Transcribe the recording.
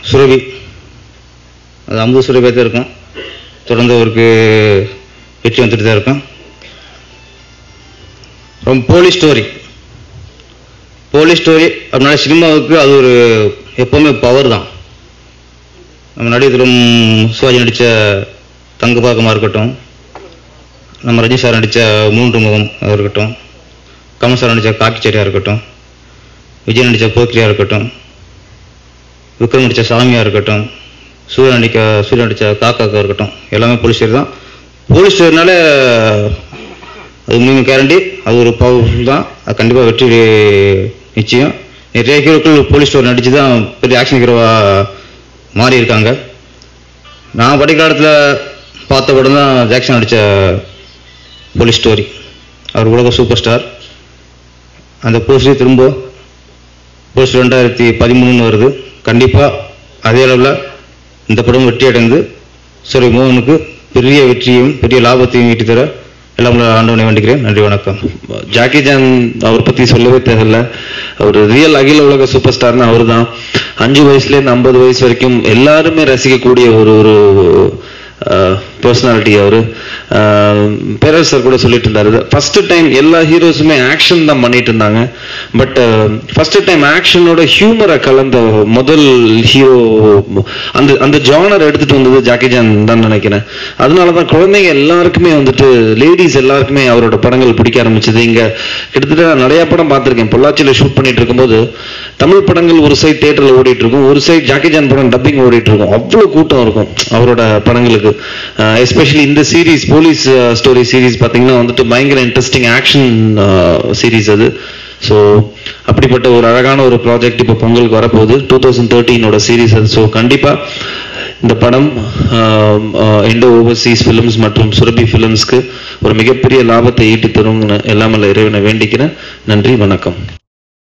சுரபி அது ஐம்பது சுரபியாக தான் இருக்கும் தொடர்ந்து அவருக்கு வெற்றி வந்துட்டு தான் இருக்கும் ரொம்ப போலீஸ் ஸ்டோரி போலீஸ் ஸ்டோரி அப்படின்னால சினிமாவுக்கு அது ஒரு எப்போவுமே பவர் தான் நம்ம நடிகரும் சிவாஜி நடித்த தங்கப்பாக்கமாக இருக்கட்டும் நம்ம ரஜினி சார் நடித்த மூன்று முகம் அது இருக்கட்டும் கமல் சார் நடித்த காக்கிச்சேரியாக இருக்கட்டும் விஜய் நடித்த போக்கிரியாக இருக்கட்டும் விக்ரம் நடித்த சாமியாக இருக்கட்டும் சூர்யா நடிக்க சூர்யா நடித்த காக்காக்கா இருக்கட்டும் எல்லாமே போலீஸ் ஸ்டோரி தான் போலீஸ் ஸ்டோரினால அது மூணு கேரண்டி அது ஒரு பவர்ஃபுல் தான் அது கண்டிப்பாக வெற்றி நிச்சயம் நிறைய ஹீரோக்கள் போலீஸ் ஸ்டோரி நடித்து தான் பெரிய ஆக்ஷன் ஹீரோவாக மாறி இருக்காங்க நான் படிக்கிற காலத்தில் பார்த்த படம் தான் ஜாக்சன் நடித்த போலீஸ் ஸ்டோரி அவர் உலக சூப்பர் ஸ்டார் அந்த போஸ்டே திரும்ப போஸ்ட் ரெண்டாயிரத்தி பதிமூணுன்னு வருது கண்டிப்பாக அதே அளவில் இந்த படம் வெற்றி அடைந்து சரி மோகனுக்கு பெரிய வெற்றியும் பெரிய லாபத்தையும் ஈட்டி தர எல்லாம் ஆண்டவனை வேண்டிக்கிறேன் நன்றி வணக்கம் ஜாக்கி ஜான் அவர் பத்தி சொல்லவே தேவையில்ல அவர் ரியல் அகில உலக சூப்பர் ஸ்டார்னு அவர் தான் அஞ்சு வயசுல இருந்து ஐம்பது வயசு வரைக்கும் எல்லாருமே ரசிக்கக்கூடிய ஒரு ஒரு பர்சனாலிட்டி அவரு பேரர் சார் கூட சொல்லிட்டு இருந்தாரு ஃபர்ஸ்ட் டைம் எல்லா ஹீரோஸுமே ஆக்ஷன் தான் பண்ணிட்டு இருந்தாங்க பட் ஃபர்ஸ்ட் டைம் ஆக்ஷனோட ஹியூமரை கலந்த முதல் ஹீரோ அந்த அந்த ஜானர் எடுத்துட்டு வந்தது ஜாக்கி ஜான் தான் நினைக்கிறேன் அதனால தான் குழந்தைங்க எல்லாருக்குமே வந்துட்டு லேடிஸ் எல்லாருக்குமே அவரோட படங்கள் பிடிக்க ஆரம்பிச்சது இங்க கிட்டத்தட்ட நான் நிறைய படம் பார்த்திருக்கேன் பொள்ளாச்சியில ஷூட் பண்ணிட்டு இருக்கும்போது தமிழ் படங்கள் ஒரு சைட் தியேட்டர்ல ஓடிட்டு இருக்கும் ஒரு சைட் ஜாக்கி ஜான் படம் டப்பிங் ஓடிட்டு இருக்கும் அவ்வளவு கூட்டம் இருக்கும் அவரோட படங்களுக்கு எஸ்பெஷலி இந்த சீரீஸ் போலீஸ் ஸ்டோரி சீரீஸ் பார்த்தீங்கன்னா வந்துட்டு பயங்கர இன்ட்ரெஸ்டிங் ஆக்ஷன் சீரீஸ் அது ஸோ அப்படிப்பட்ட ஒரு அழகான ஒரு ப்ராஜெக்ட் இப்போ பொங்கலுக்கு வரப்போகுது டூ தௌசண்ட் தேர்ட்டீனோட சீரீஸ் அது ஸோ கண்டிப்பாக இந்த படம் இண்டோ ஓவர்சீஸ் ஃபிலிம்ஸ் மற்றும் சுரபி ஃபிலிம்ஸ்க்கு ஒரு மிகப்பெரிய லாபத்தை ஈட்டி தரும் எல்லாமல்ல இறைவனை வேண்டிக்கிறேன் நன்றி வணக்கம்